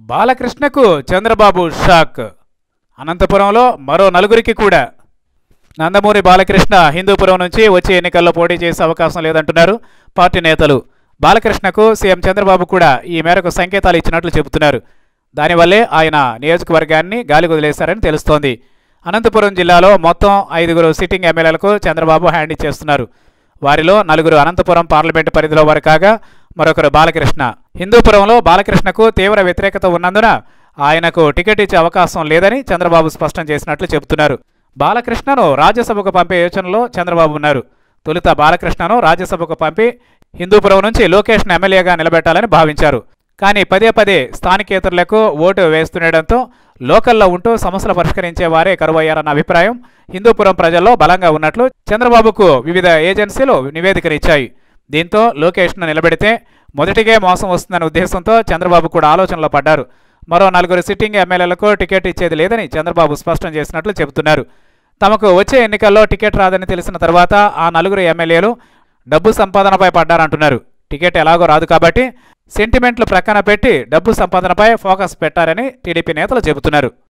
బాలకృష్ణకు Chandrababu shock అనంతపురంలో మరో నలుగురికి కూడా నందమూరి బాలకృష్ణ హిందూపురం నుంచి వచ్చే ఎన్నికల్లో పోటీ చేసే అవకాశం లేదంటున్నారు పార్టీ నేతలు బాలకృష్ణకు సీఎం చంద్రబాబు కూడా ఈ మేరకు సంకేతాలు ఇచ్చినట్లు చెబుతున్నారు దానివల్లే ఆయన నియోజకవర్గాన్ని గాలి వదిలేశారని తెలుస్తోంది అనంతపురం జిల్లాలో మొత్తం ఐదుగురు సిట్టింగ్ ఎమ్మెల్యేలకు చంద్రబాబు హ్యాండ్ ఇచ్చేస్తున్నారు వారిలో నలుగురు అనంతపురం పార్లమెంటు పరిధిలో వారు కాగా మరొకరు బాలకృష్ణ హిందూపురంలో బాలకృష్ణకు తీవ్ర వ్యతిరేకత ఉన్నందున ఆయనకు టికెట్ ఇచ్చే అవకాశం లేదని చంద్రబాబు స్పష్టం చేసినట్లు చెబుతున్నారు బాలకృష్ణను రాజ్యసభకు పంపే యోచనలో చంద్రబాబు ఉన్నారు తొలుత బాలకృష్ణను రాజ్యసభకు పంపి హిందూపురం నుంచి లోకేష్ను ఎమ్మెల్యేగా నిలబెట్టాలని భావించారు కానీ పదే పదే స్థానికేతరులకు ఓటు వేస్తుండటంతో లోకల్లో ఉంటూ సమస్యలు పరిష్కరించే వారే కరువయ్యారన్న అభిప్రాయం హిందూపురం ప్రజల్లో బలంగా ఉన్నట్లు చంద్రబాబుకు వివిధ ఏజెన్సీలు నివేదికనిచ్చాయి దీంతో లోకేష్ను నిలబెడితే మొదటిగే మోసం వస్తుందనే ఉద్దేశంతో చంద్రబాబు కూడా ఆలోచనలో పడ్డారు మరో నలుగురు సిట్టింగ్ ఎమ్మెల్యేలకు టికెట్ ఇచ్చేది లేదని చంద్రబాబు స్పష్టం చేసినట్లు చెబుతున్నారు తమకు వచ్చే ఎన్నికల్లో టికెట్ రాదని తెలిసిన తర్వాత ఆ నలుగురు ఎమ్మెల్యేలు డబ్బు సంపాదనపై పడ్డారంటున్నారు టికెట్ ఎలాగో రాదు కాబట్టి సెంటిమెంట్లు ప్రక్కన పెట్టి డబ్బు సంపాదనపై ఫోకస్ పెట్టారని టీడీపీ నేతలు చెబుతున్నారు